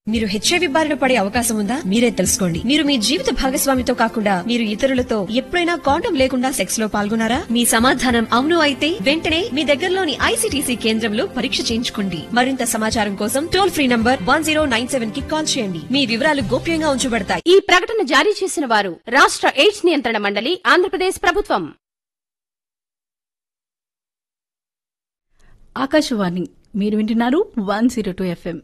మీరు హెచ్ఐవి బారిన పడే అవకాశం ఉందా మీరే తెలుసుకోండి మీరు మీ జీవిత భాగస్వామితో కాకుండా మీరు ఇతరులతో ఎప్పుడైనా కాండం లేకుండా సెక్స్ లో పాల్గొన్నారా మీ సమాధానం అవును అయితే వెంటనే మీ దగ్గరలోని ఐసీటీసీ కేంద్రంలో పరీక్ష చేయించుకోండి మరింత సమాచారం కోసం టోల్ ఫ్రీ నంబర్ వన్ కి కాల్ చేయండి మీ వివరాలు గోప్యంగా ఉంచబడతాయి ఈ ప్రకటన జారీ చేసిన వారు రాష్ట్ర ఎయిడ్స్ నియంత్రణ మండలి ఆంధ్రప్రదేశ్ ప్రభుత్వం ఆకాశవాణి మీరు వింటున్నారు వన్ జీరో టూ ఎఫ్ఎం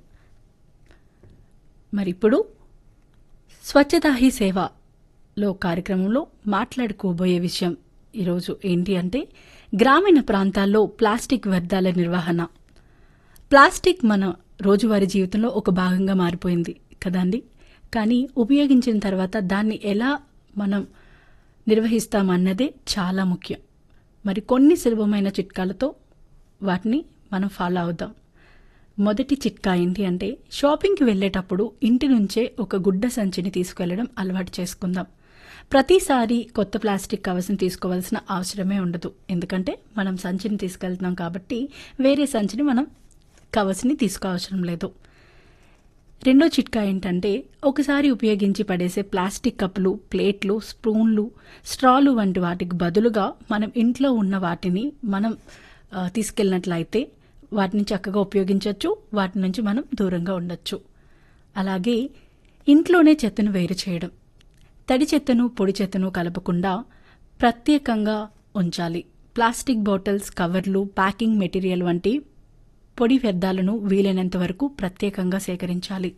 మరి ఇప్పుడు స్వచ్ఛతా హీ సేవలో కార్యక్రమంలో మాట్లాడుకోబోయే విషయం ఈరోజు ఏంటి అంటే గ్రామీణ ప్రాంతాల్లో ప్లాస్టిక్ వ్యర్థాల నిర్వహణ ప్లాస్టిక్ మన రోజువారీ జీవితంలో ఒక భాగంగా మారిపోయింది కదండి కానీ ఉపయోగించిన తర్వాత దాన్ని ఎలా మనం నిర్వహిస్తామన్నదే చాలా ముఖ్యం మరి కొన్ని సులభమైన చిట్కాలతో వాటిని మనం ఫాలో అవుదాం మొదటి చిట్కా ఏంటి అంటే షాపింగ్కి వెళ్ళేటప్పుడు ఇంటి నుంచే ఒక గుడ్డ సంచిని తీసుకెళ్లడం అలవాటు చేసుకుందాం ప్రతిసారి కొత్త ప్లాస్టిక్ కవర్స్ని తీసుకోవాల్సిన అవసరమే ఉండదు ఎందుకంటే మనం సంచిని తీసుకెళ్తున్నాం కాబట్టి వేరే సంచిని మనం కవర్స్ని తీసుకోవసరం లేదు రెండో చిట్కా ఏంటంటే ఒకసారి ఉపయోగించి పడేసే ప్లాస్టిక్ కప్పులు ప్లేట్లు స్పూన్లు స్ట్రాలు వంటి వాటికి బదులుగా మనం ఇంట్లో ఉన్న వాటిని మనం ఆ, తీసుకెళ్ళినట్లయితే వాటిని చక్కగా ఉపయోగించవచ్చు వాటి నుంచి మనం దూరంగా ఉండొచ్చు అలాగే ఇంట్లోనే చెత్తను వేరు చేయడం తడి చెత్తను పొడి చెత్తను కలపకుండా ప్రత్యేకంగా ఉంచాలి ప్లాస్టిక్ బాటిల్స్ కవర్లు ప్యాకింగ్ మెటీరియల్ వంటి పొడి వ్యర్థాలను వీలైనంత వరకు ప్రత్యేకంగా సేకరించాలి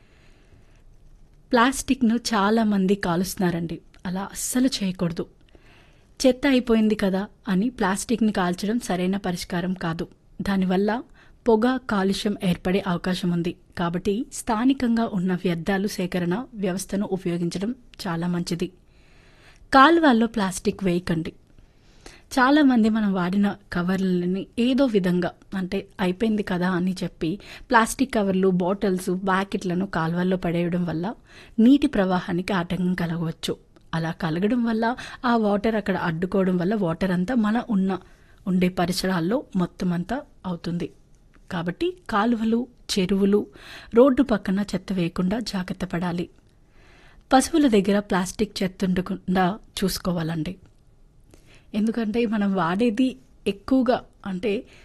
ప్లాస్టిక్ను చాలా మంది కాలుస్తున్నారండి అలా అస్సలు చేయకూడదు చెత్త అయిపోయింది కదా అని ప్లాస్టిక్ని కాల్చడం సరైన పరిష్కారం కాదు దానివల్ల పొగ కాలుష్యం ఏర్పడే అవకాశం ఉంది కాబట్టి స్థానికంగా ఉన్న వ్యర్థాలు సేకరణ వ్యవస్థను ఉపయోగించడం చాలా మంచిది కాలువల్లో ప్లాస్టిక్ వేయకండి చాలా మంది మనం వాడిన కవర్లని ఏదో విధంగా అంటే అయిపోయింది కదా అని చెప్పి ప్లాస్టిక్ కవర్లు బాటిల్స్ బ్యాకెట్లను కాలువల్లో పడేయడం వల్ల నీటి ప్రవాహానికి ఆటంకం కలగవచ్చు అలా కలగడం వల్ల ఆ వాటర్ అక్కడ అడ్డుకోవడం వల్ల వాటర్ అంతా మన ఉన్న ఉండే పరిసరాల్లో మొత్తం అంతా అవుతుంది కాబట్టి కాలువలు చెరువులు రోడ్డు పక్కన చెత్త వేయకుండా జాగ్రత్త పడాలి పశువుల దగ్గర ప్లాస్టిక్ చెత్త ఉండకుండా చూసుకోవాలండి ఎందుకంటే మనం వాడేది ఎక్కువగా అంటే